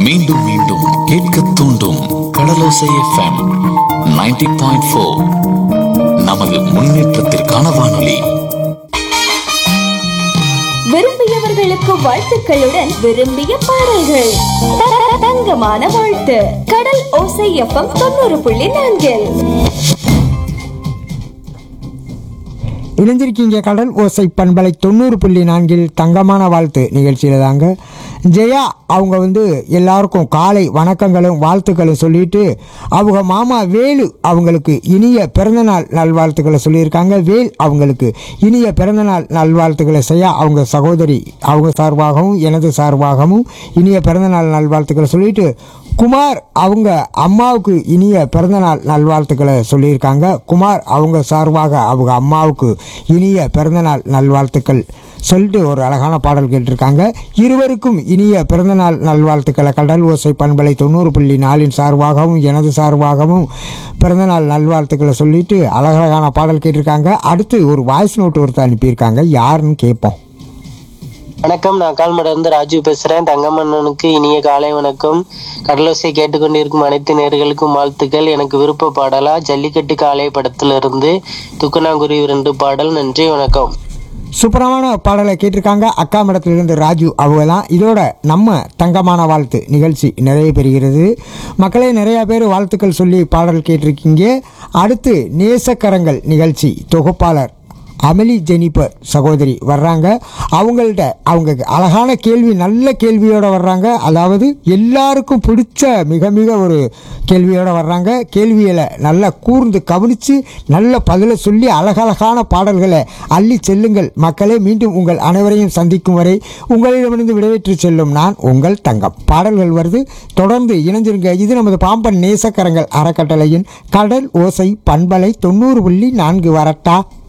மீண்டும் மீண்டும் கேட்க தூண்டும் கடலோசை எஃப்எம் 90.4 பாயிண்ட் ஃபோர் நமது முன்னேற்றத்திற்கான வானொலி விரும்பியவர்களுக்கு வாழ்த்துக்களுடன் விரும்பிய பாடல்கள் த- த- தங்கமான வாழ்த்து கடல் ஓசை எஃப்எம் தொண்ணூறு புள்ளி நான்கில் இணைஞ்சிருக்கீங்க கடல் ஓசை பண்பலை தொண்ணூறு புள்ளி நான்கில் தங்கமான வாழ்த்து நிகழ்ச்சியில் தாங்க ஜெயா அவங்க வந்து எல்லாருக்கும் காலை வணக்கங்களும் வாழ்த்துக்களும் சொல்லிட்டு அவங்க மாமா வேலு அவங்களுக்கு இனிய பிறந்தநாள் நல்வாழ்த்துக்களை சொல்லியிருக்காங்க வேல் அவங்களுக்கு இனிய பிறந்தநாள் நல்வாழ்த்துக்களை செய்ய அவங்க சகோதரி அவங்க சார்பாகவும் எனது சார்பாகவும் இனிய பிறந்தநாள் நல்வாழ்த்துக்களை சொல்லிட்டு குமார் அவங்க அம்மாவுக்கு இனிய பிறந்தநாள் நல்வாழ்த்துக்களை சொல்லியிருக்காங்க குமார் அவங்க சார்பாக அவங்க அம்மாவுக்கு இனிய பிறந்தநாள் நல்வாழ்த்துக்கள் சொல்லிட்டு ஒரு அழகான பாடல் கேட்டிருக்காங்க இருவருக்கும் இனிய பிறந்தநாள் நல்வாழ்த்துக்களை கடல் ஓசை பண்பலை தொண்ணூறு புள்ளி நாலின் சார்பாகவும் எனது சார்பாகவும் பிறந்தநாள் நல்வாழ்த்துக்களை சொல்லிட்டு அழகழகான பாடல் கேட்டிருக்காங்க அடுத்து ஒரு வாய்ஸ் நோட் ஒருத்தர் அனுப்பியிருக்காங்க யாருன்னு கேட்போம் வணக்கம் நான் கால்மட இருந்து ராஜு பேசுறேன் தங்கமன்னனுக்கு இனிய காலை வணக்கம் கடலோசை கேட்டுக்கொண்டிருக்கும் அனைத்து நேர்களுக்கும் வாழ்த்துக்கள் எனக்கு விருப்ப பாடலா ஜல்லிக்கட்டு காலை படத்திலிருந்து துக்குனாங்குருவி ரெண்டு பாடல் நன்றி வணக்கம் சூப்பரான பாடலை கேட்டிருக்காங்க அக்கா மடத்திலிருந்து ராஜு அவங்க தான் இதோட நம்ம தங்கமான வாழ்த்து நிகழ்ச்சி நிறைய பெறுகிறது மக்களே நிறைய பேர் வாழ்த்துக்கள் சொல்லி பாடல் கேட்டிருக்கீங்க அடுத்து நேசக்கரங்கள் நிகழ்ச்சி தொகுப்பாளர் அமலி ஜெனிபர் சகோதரி வர்றாங்க அவங்கள்ட்ட அவங்க அழகான கேள்வி நல்ல கேள்வியோட வர்றாங்க அதாவது எல்லாருக்கும் பிடிச்ச மிக மிக ஒரு கேள்வியோட வர்றாங்க கேள்விகளை நல்லா கூர்ந்து கவனித்து நல்ல பதிலை சொல்லி அழகழகான பாடல்களை அள்ளி செல்லுங்கள் மக்களே மீண்டும் உங்கள் அனைவரையும் சந்திக்கும் வரை உங்களிடமிருந்து விடைபெற்று செல்லும் நான் உங்கள் தங்கம் பாடல்கள் வருது தொடர்ந்து இணைஞ்சிருங்க இது நமது பாம்பன் நேசக்கரங்கள் அறக்கட்டளையின் கடல் ஓசை பண்பலை தொண்ணூறு புள்ளி நான்கு வரட்டா